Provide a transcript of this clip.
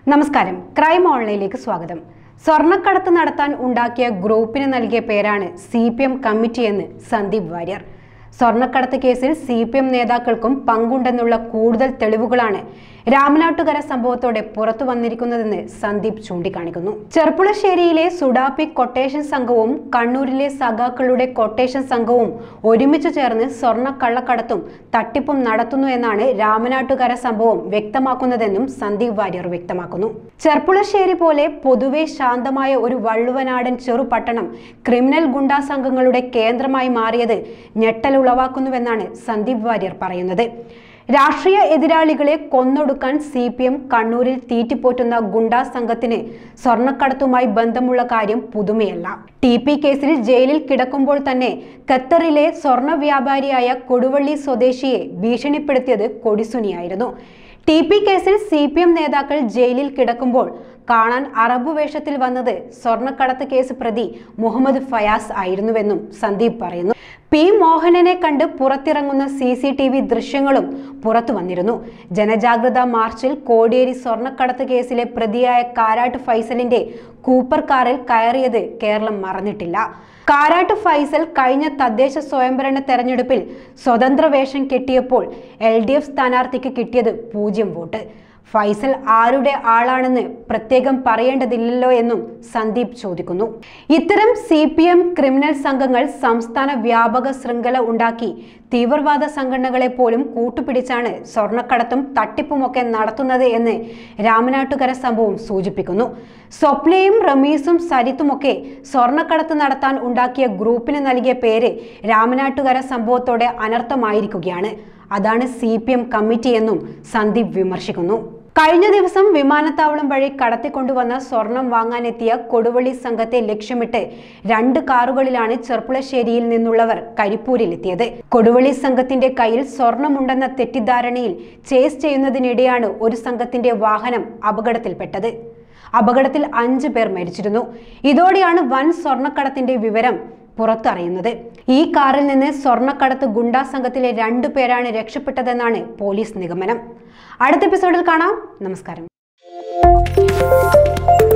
നമസ്കാരം ക്രൈം ഓൺലൈനിലേക്ക് സ്വാഗതം സ്വർണ്ണക്കടത്ത് നടത്താൻ ഉണ്ടാക്കിയ ഗ്രൂപ്പിന് നൽകിയ പേരാണ് സി പി എം കമ്മിറ്റി എന്ന് സന്ദീപ് വാര്യർ സ്വർണ്ണക്കടത്ത് കേസിൽ സി പി എം നേതാക്കൾക്കും പങ്കുണ്ടെന്നുള്ള കൂടുതൽ തെളിവുകളാണ് രാമനാട്ടുകര സംഭവത്തോടെ പുറത്തു വന്നിരിക്കുന്നതെന്ന് സന്ദീപ് ചൂണ്ടിക്കാണിക്കുന്നു ചെർപ്പുളശ്ശേരിയിലെ സുഡാപ്പി കൊട്ടേഷൻ സംഘവും കണ്ണൂരിലെ സഖാക്കളുടെ കൊട്ടേഷൻ സംഘവും ഒരുമിച്ച് ചേർന്ന് സ്വർണ്ണ കള്ളക്കടത്തും തട്ടിപ്പും നടത്തുന്നു എന്നാണ് രാമനാട്ടുകര സംഭവം വ്യക്തമാക്കുന്നതെന്നും സന്ദീപ് വാര്യർ വ്യക്തമാക്കുന്നു ചെർപ്പുളശ്ശേരി പോലെ പൊതുവെ ശാന്തമായ ഒരു വള്ളുവനാടൻ ചെറുപട്ടണം ക്രിമിനൽ ഗുണ്ടാ സംഘങ്ങളുടെ കേന്ദ്രമായി മാറിയത് ഞെട്ടലുളവാക്കുന്നുവെന്നാണ് സന്ദീപ് വാര്യർ പറയുന്നത് രാഷ്ട്രീയ എതിരാളികളെ കൊന്നൊടുക്കാൻ സി പി എം കണ്ണൂരിൽ തീറ്റിപ്പോറ്റുന്ന ഗുണ്ടാ സംഘത്തിന് സ്വർണ്ണക്കടത്തുമായി ബന്ധമുള്ള കാര്യം പുതുമയല്ല ടി പി കേസിൽ ജയിലിൽ കിടക്കുമ്പോൾ തന്നെ ഖത്തറിലെ സ്വർണ്ണ വ്യാപാരിയായ കൊടുവള്ളി സ്വദേശിയെ ഭീഷണിപ്പെടുത്തിയത് കൊടിസുനിയായിരുന്നു ടി പി കേസിൽ സി പി എം നേതാക്കൾ ജയിലിൽ കിടക്കുമ്പോൾ കാണാൻ അറബ് വേഷത്തിൽ വന്നത് സ്വർണ്ണക്കടത്ത് കേസ് പ്രതി മുഹമ്മദ് ഫയാസ് ആയിരുന്നുവെന്നും സന്ദീപ് പറയുന്നു പി മോഹനനെ കണ്ട് പുറത്തിറങ്ങുന്ന സി സി ടി വി ദൃശ്യങ്ങളും പുറത്തു വന്നിരുന്നു ജനജാഗ്രതാ മാർച്ചിൽ കോടിയേരി സ്വർണ്ണക്കടത്ത് കേസിലെ പ്രതിയായ കാരാട്ട് ഫൈസലിന്റെ കൂപ്പർ കാറിൽ കയറിയത് കേരളം മറന്നിട്ടില്ല കാരാട്ട് ഫൈസൽ കഴിഞ്ഞ തദ്ദേശ സ്വയംഭരണ തെരഞ്ഞെടുപ്പിൽ സ്വതന്ത്ര വേഷം കെട്ടിയപ്പോൾ എൽ ഡി എഫ് സ്ഥാനാർത്ഥിക്ക് കിട്ടിയത് പൂജ്യം വോട്ട് ഫൈസൽ ആരുടെ ആളാണെന്ന് പ്രത്യേകം പറയേണ്ടതില്ലല്ലോ എന്നും സന്ദീപ് ചോദിക്കുന്നു ഇത്തരം സി പി എം ക്രിമിനൽ സംഘങ്ങൾ സംസ്ഥാന വ്യാപക ശൃംഖല ഉണ്ടാക്കി തീവ്രവാദ സംഘടനകളെ പോലും കൂട്ടുപിടിച്ചാണ് സ്വർണ്ണക്കടത്തും തട്ടിപ്പുമൊക്കെ നടത്തുന്നത് എന്ന് രാമനാട്ടുകര സംഭവം സൂചിപ്പിക്കുന്നു സ്വപ്നയും റമീസും സരിത്തുമൊക്കെ സ്വർണ്ണക്കടത്ത് നടത്താൻ ഉണ്ടാക്കിയ ഗ്രൂപ്പിന് നൽകിയ പേര് രാമനാട്ടുകര സംഭവത്തോടെ അനർത്ഥമായിരിക്കുകയാണ് അതാണ് സി പി എം കമ്മിറ്റി എന്നും സന്ദീപ് വിമർശിക്കുന്നു കഴിഞ്ഞ ദിവസം വിമാനത്താവളം വഴി കടത്തിക്കൊണ്ടുവന്ന സ്വർണം വാങ്ങാനെത്തിയ കൊടുവള്ളി സംഘത്തെ ലക്ഷ്യമിട്ട് രണ്ട് കാറുകളിലാണ് ചെർപ്പുളശ്ശേരിയിൽ നിന്നുള്ളവർ കരിപ്പൂരിലെത്തിയത് കൊടുവള്ളി സംഘത്തിന്റെ കയ്യിൽ സ്വർണമുണ്ടെന്ന തെറ്റിദ്ധാരണയിൽ ചേസ് ചെയ്യുന്നതിനിടെയാണ് ഒരു സംഘത്തിന്റെ വാഹനം അപകടത്തിൽപ്പെട്ടത് അപകടത്തിൽ അഞ്ചു പേർ മരിച്ചിരുന്നു ഇതോടെയാണ് വൻ സ്വർണ്ണക്കടത്തിന്റെ വിവരം പുറത്തറിയുന്നത് ഈ കാറിൽ നിന്ന് സ്വർണ്ണക്കടത്ത് ഗുണ്ടാ സംഘത്തിലെ രണ്ടു പേരാണ് രക്ഷപ്പെട്ടതെന്നാണ് പോലീസ് നിഗമനം അടുത്ത എപ്പിസോഡിൽ കാണാം നമസ്കാരം